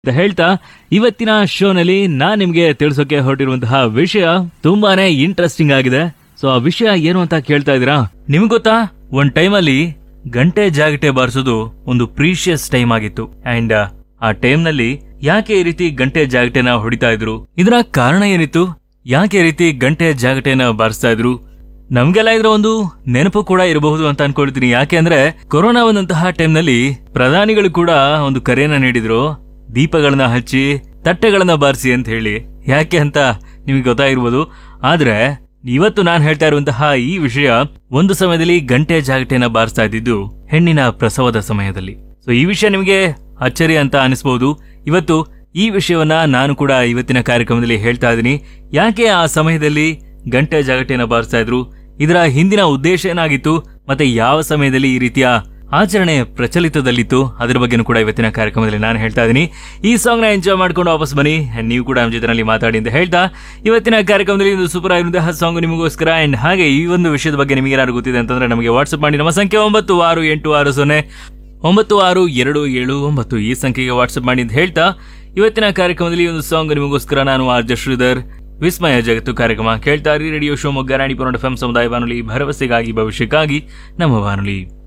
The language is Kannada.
ಅಂತ ಹೇಳ್ತಾ ಇವತ್ತಿನ ಶೋನಲ್ಲಿ ನಾನ್ ನಿಮ್ಗೆ ತಿಳಿಸೋಕೆ ಹೊರಟಿರುವಂತಹ ವಿಷಯ ತುಂಬಾನೇ ಇಂಟ್ರೆಸ್ಟಿಂಗ್ ಆಗಿದೆ ಸೊ ಆ ವಿಷಯ ಏನು ಅಂತ ಕೇಳ್ತಾ ಇದೀರಾ ನಿಮ್ಗೆ ಗೊತ್ತಾ ಒಂದ್ ಟೈಮಲ್ಲಿ ಗಂಟೆ ಜಾಗಟೆ ಬಾರಿಸೋದು ಒಂದು ಪ್ರೀಶಿಯಸ್ ಟೈಮ್ ಆಗಿತ್ತು ಅಂಡ್ ಆ ಟೈಮ್ ನಲ್ಲಿ ಯಾಕೆ ಈ ರೀತಿ ಗಂಟೆ ಜಾಗಟೆನ ಹೊಡಿತಾ ಇದ್ರು ಇದರ ಕಾರಣ ಏನಿತ್ತು ಯಾಕೆ ಈ ರೀತಿ ಗಂಟೆ ಜಾಗಟೆನ ಬಾರಿಸ್ತಾ ಇದ್ರು ನಮ್ಗೆಲ್ಲ ಇದ್ರ ಒಂದು ನೆನಪು ಕೂಡ ಇರಬಹುದು ಅಂತ ಅನ್ಕೊಳ್ತೀನಿ ಯಾಕೆ ಅಂದ್ರೆ ಕೊರೋನಾ ಬಂದಂತಹ ಟೈಮ್ ನಲ್ಲಿ ಪ್ರಧಾನಿಗಳು ಕೂಡ ಒಂದು ಕರೆಯನ್ನ ನೀಡಿದ್ರು ದೀಪಗಳನ್ನ ಹಚ್ಚಿ ತಟ್ಟೆಗಳನ್ನ ಬಾರಿಸಿ ಅಂತ ಹೇಳಿ ಯಾಕೆ ಅಂತ ನಿಮಗೆ ಗೊತ್ತಾಗಿರ್ಬೋದು ಆದ್ರೆ ಇವತ್ತು ನಾನು ಹೇಳ್ತಾ ಇರುವಂತಹ ಈ ವಿಷಯ ಒಂದು ಸಮಯದಲ್ಲಿ ಗಂಟೆ ಜಾಗಟೆನ ಬಾರಿಸ್ತಾ ಇದ್ದಿದ್ದು ಹೆಣ್ಣಿನ ಪ್ರಸವದ ಸಮಯದಲ್ಲಿ ಸೊ ಈ ವಿಷಯ ನಿಮಗೆ ಅಚ್ಚರಿ ಅಂತ ಅನಿಸ್ಬಹುದು ಇವತ್ತು ಈ ವಿಷಯವನ್ನ ನಾನು ಕೂಡ ಇವತ್ತಿನ ಕಾರ್ಯಕ್ರಮದಲ್ಲಿ ಹೇಳ್ತಾ ಇದ್ದೀನಿ ಯಾಕೆ ಆ ಸಮಯದಲ್ಲಿ ಗಂಟೆ ಜಾಗಟೆನ ಬಾರಿಸ್ತಾ ಇದ್ರು ಇದರ ಹಿಂದಿನ ಉದ್ದೇಶ ಏನಾಗಿತ್ತು ಮತ್ತೆ ಯಾವ ಸಮಯದಲ್ಲಿ ಈ ರೀತಿಯ ಆಚರಣೆ ಪ್ರಚಲಿತದಲ್ಲಿತ್ತು ಅದರ ಬಗ್ಗೆನೂ ಕೂಡ ಇವತ್ತಿನ ಕಾರ್ಯಕ್ರಮದಲ್ಲಿ ನಾನು ಹೇಳ್ತಾ ಇದ್ದೀನಿ ಈ ಸಾಂಗ್ ನ ಎಂಜಾಯ್ ಮಾಡ್ಕೊಂಡು ವಾಪಸ್ ಬನ್ನಿ and ನೀವು ಕೂಡ ನಮ್ಮ ಜೊತೆನಲ್ಲಿ ಮಾತಾಡಿ ಅಂತ ಹೇಳ್ತಾ ಇವತ್ತಿನ ಕಾರ್ಯಕ್ರಮದಲ್ಲಿ ಒಂದು ಸೂಪರ್ ಆಗಿರುವಂತಹ ಸಾಂಗ್ ನಿಮಗೋಸ್ಕರ ಅಂಡ್ ಹಾಗೆ ಈ ಒಂದು ವಿಷಯದ ಬಗ್ಗೆ ನಿಮಗೆ ಏನಾದ್ರು ಗೊತ್ತಿದೆ ಅಂತಂದ್ರೆ ನಮಗೆ ವಾಟ್ಸ್ಆಪ್ ಮಾಡಿ ನಮ್ಮ ಸಂಖ್ಯೆ ಒಂಬತ್ತು ಆರು ಎಂಟು ಆರು ಸೊನ್ನೆ ಒಂಬತ್ತು ಆರು ಎರಡು ಏಳು ಒಂಬತ್ತು ಈ ಸಂಖ್ಯೆಗೆ ವಾಟ್ಸ್ಆಪ್ ಮಾಡಿ ಅಂತ ಹೇಳ್ತಾ ಇವತ್ತಿನ ಕಾರ್ಯಕ್ರಮದಲ್ಲಿ ಒಂದು ಸಾಂಗ್ ನಿಮಗೋಸ್ಕರ ನಾನು ಆರ್ ಜೆ ಶ್ರೀಧರ್ ವಿಸ್ಮಯ ಜಗತ್ತು ಕಾರ್ಯಕ್ರಮ ಕೇಳ್ತಾ ಇರಿ radio Shivamogga Ranipura F M ಸಮುದಾಯ ಬಾನುಲಿ ಭರವಸೆಗಾಗಿ ಭವಿಷ್ಯಕ್ಕಾಗಿ ನಮ್ಮ ಬಾನುಲಿ